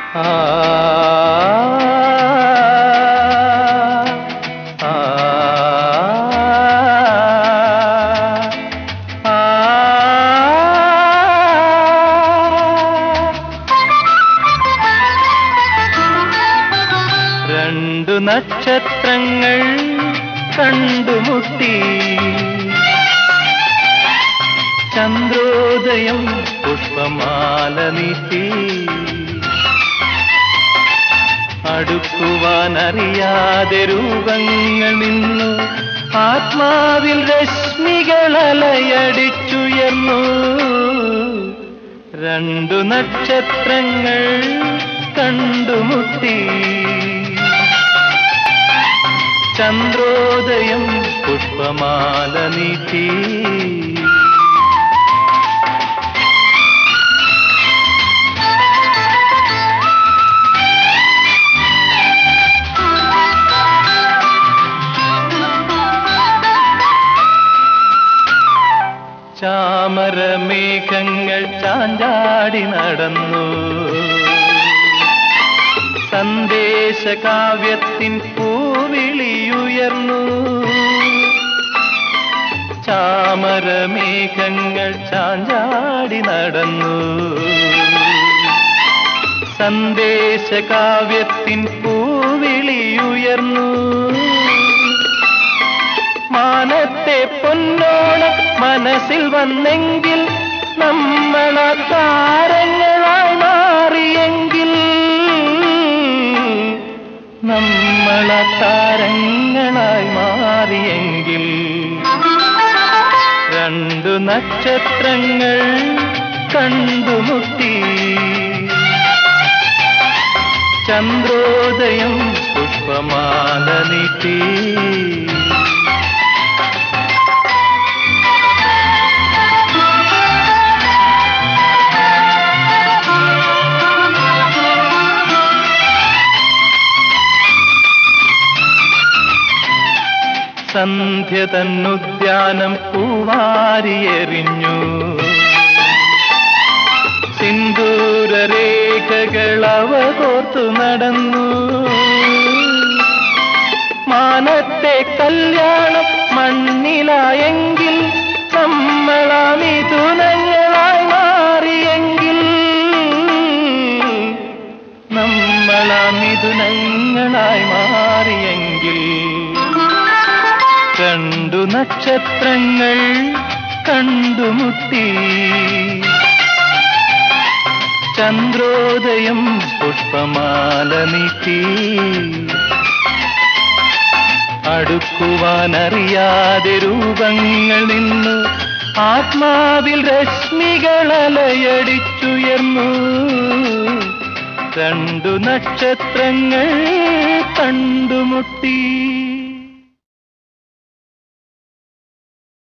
ആ ആ രണ്ടു നക്ഷത്രങ്ങൾ കണ്ടുമുട്ടി ചന്ദ്രോദയം പുഷ്പമാല നീട്ടി അടുക്കുവാനറിയാതെ രൂപങ്ങൾ നിന്നു ആത്മാവിൽ രശ്മികളലയടിച്ചുയർന്നു രണ്ടു നക്ഷത്രങ്ങൾ കണ്ടുമുട്ടി ചന്ദ്രോദയം പുഷ്പമാല നീട്ടി ചാമരമേഘങ്ങൾ ചാഞ്ചാടി നടന്നു സന്ദേശകാവ്യത്തിൻ പൂവിളിയുയർന്നു ചാമരമേഘങ്ങൾ ചാഞ്ചാടി നടന്നു സന്ദേശകാവ്യത്തിൻ പൂവിളിയുയർന്നു മാനത്തെ പൊന്നോണം മനസ്സിൽ വന്നെങ്കിൽ നമ്മള താരങ്ങളായി മാറിയെങ്കിൽ നമ്മള താരങ്ങളായി മാറിയെങ്കിൽ രണ്ടു നക്ഷത്രങ്ങൾ കണ്ടുമുട്ടി ചന്ദ്രോദയം പുഷ്പമാല നീട്ടി സന്ധ്യ തന്നുദ്യാനം പൂവാരിയെറിഞ്ഞു സിന്ദൂരരേഖകൾ അവ കോർത്തു നടന്നു മാനത്തെ കല്യാണം മണ്ണിലായെങ്കിൽ നമ്മളാ മിഥുനങ്ങളായി മാറിയെങ്കിൽ നമ്മളാ മിഥുനങ്ങളായി മാറിയെങ്കിൽ രണ്ടു നക്ഷത്രങ്ങൾ കണ്ടുമുട്ടി ചന്ദ്രോദയം പുഷ്പമാല നീട്ടി അടുക്കുവാനറിയാതെ രൂപങ്ങൾ നിന്നു ആത്മാവിൽ രശ്മികളലയടിച്ചുയർന്നു രണ്ടു നക്ഷത്രങ്ങൾ കണ്ടുമുട്ടി